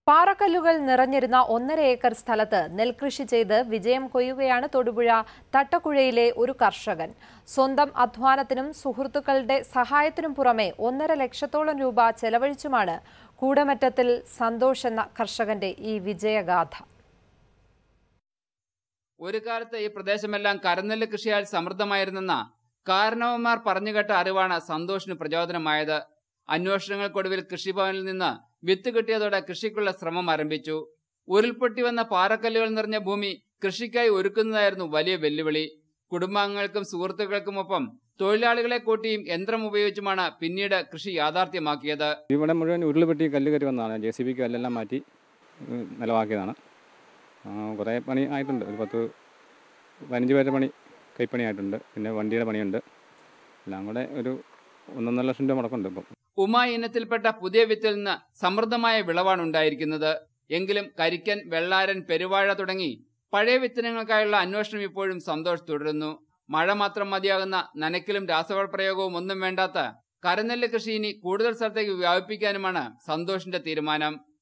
പാറക്കല്ലുകൾ നിറഞ്ഞിരുന്ന ഒന്നര ഏക്കർ സ്ഥലത്ത് നെൽകൃഷി ചെയ്ത് വിജയം കൊയ്യുകയാണ് തൊടുപുഴ തട്ടക്കുഴയിലെ ഒരു കർഷകൻ സ്വന്തം അധ്വാനത്തിനും സുഹൃത്തുക്കളുടെ സഹായത്തിനും പുറമെ ഒന്നര ലക്ഷത്തോളം രൂപ ചെലവഴിച്ചുമാണ് കൂടമറ്റത്തിൽ സന്തോഷ് എന്ന കർഷകന്റെ ഈ വിജയഗാഥ ഒരു കാലത്ത് ഈ പ്രദേശമെല്ലാം കരനെല്ല് കൃഷിയാൽ സമൃദ്ധമായിരുന്നെന്ന കാരണവന്മാർ പറഞ്ഞുകേട്ട അറിവാണ് സന്തോഷിന് പ്രചോദനമായത് അന്വേഷണങ്ങൾക്കൊടുവിൽ കൃഷിഭവനിൽ നിന്ന് വിത്ത് കിട്ടിയതോടെ കൃഷിക്കുള്ള ശ്രമം ആരംഭിച്ചു ഉരുൾപൊട്ടി വന്ന പാറക്കല്ലുകൾ നിറഞ്ഞ ഭൂമി കൃഷിക്കായി ഒരുക്കുന്നതായിരുന്നു വലിയ വെല്ലുവിളി കുടുംബാംഗങ്ങൾക്കും സുഹൃത്തുക്കൾക്കുമൊപ്പം തൊഴിലാളികളെ കൂട്ടിയും യന്ത്രം ഉപയോഗിച്ചുമാണ് പിന്നീട് കൃഷി യാഥാർത്ഥ്യമാക്കിയത് ഇവിടെ മുഴുവൻ ഉരുളുപെട്ടി കല്ല് കയറി വന്നതാണ് ജെ സി ബിക്ക് കല്ലെല്ലാം മാറ്റി ഉം, നിലവാക്കിയതാണ് ആ, കുറേ പണി ആയിട്ടുണ്ട് ഒരു പത്ത് പതിനഞ്ച് പേരുടെ പണി കൈപ്പണി ആയിട്ടുണ്ട് പിന്നെ വണ്ടിയുടെ പണിയുണ്ട് എല്ലാം കൂടെ ഒരു ഒന്നൊന്നര ലക്ഷം രൂപ മുടക്കുണ്ട് ഇപ്പം ഉമ ഇനത്തിൽപ്പെട്ട പുതിയ വിത്തിൽ നിന്ന് സമൃദ്ധമായ വിളവാണ് ഉണ്ടായിരിക്കുന്നത് എങ്കിലും കരിക്കൻ വെള്ളാരൻ പെരുവാഴ തുടങ്ങി പഴയ വിത്തിനങ്ങൾക്കായുള്ള അന്വേഷണം ഇപ്പോഴും സന്തോഷ് തുടരുന്നു മഴ മാത്രം മതിയാകുന്ന നനയ്ക്കലും രാസവള പ്രയോഗവും ഒന്നും വേണ്ടാത്ത കരനെല്ല് കൃഷി ഇനി കൂടുതൽ സ്ഥലത്തേക്ക് വ്യാപിപ്പിക്കാനുമാണ് സന്തോഷിന്റെ തീരുമാനം